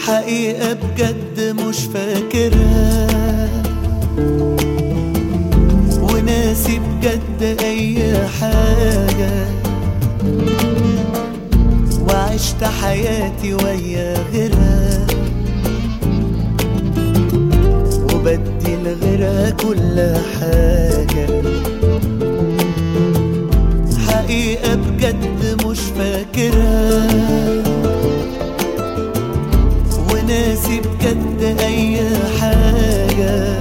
حقيقة بجد مش فاكرها وناسي بجد أي حاجة وعشت حياتي ويا غيرها وبدي لغيرها كل حاجة حقيقة بجد مش فاكرها وناسي بجد أي حاجة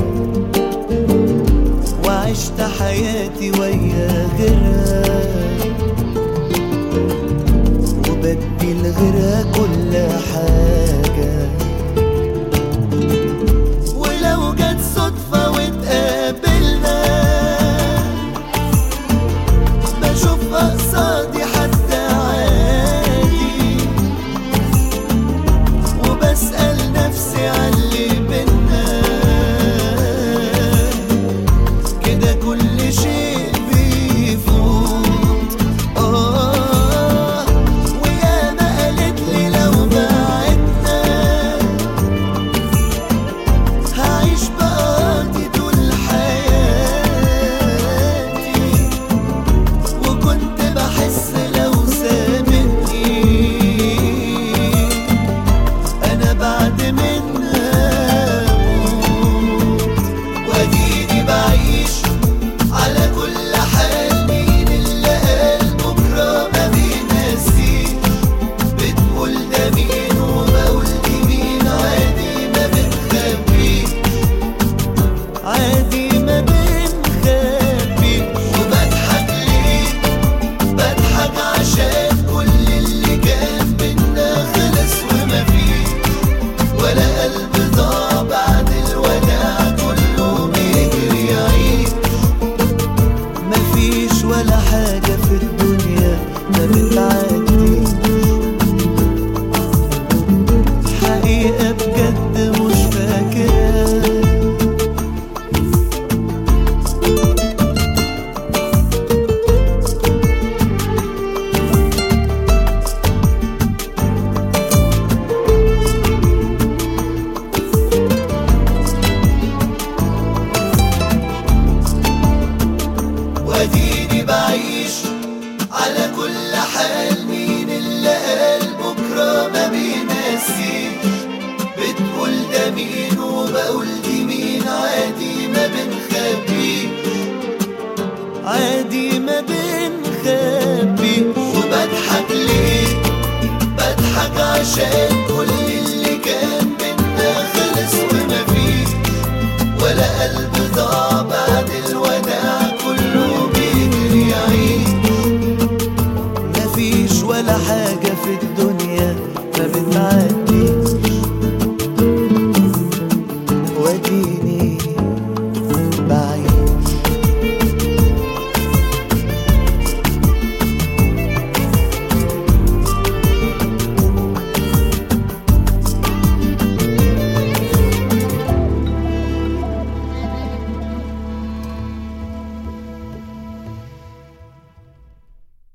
وعشت حياتي ويا غيرها وبدي لغيرها كل حاجة ولو جت صدفة واتقابلنا بشوف قصادي حد عادي وبسأل نفسي عاللي بينا كده كل شيء بيفوت آه وياما قالت لي لو بعدنا هعيش بقاضي طول حياتي وكنت بحس لو سابتني انا بعد منها اموت واديني بعيش على كل حال مين اللي قال بكره ما بينسيش بتقول ده مين وبقول دي مين عادي ما بنخبيش عادي ما بنخبيش وبضحك ليه بضحك عشان كل اللي كان بينا خلص وما فيش ولا قلب ضاع بعد الوداع كله بيجري يعيش مفيش ولا حاجة في الدنيا ما بتعديش حقيقة بجد مش فاكرها واديني بعيش على كل حال مين اللي قال بكره ما بينسيش بتقول ده مين وبقول دي مين عادي ما بنخبيش عادي ما بنخبي وبضحك ليه بضحك عشان كل اللي كان بينا خلص وما فيش ولا قلب ضاع بعد الوداع كله بيجري يعيش مفيش ولا حاجة في الدنيا ما بتعدي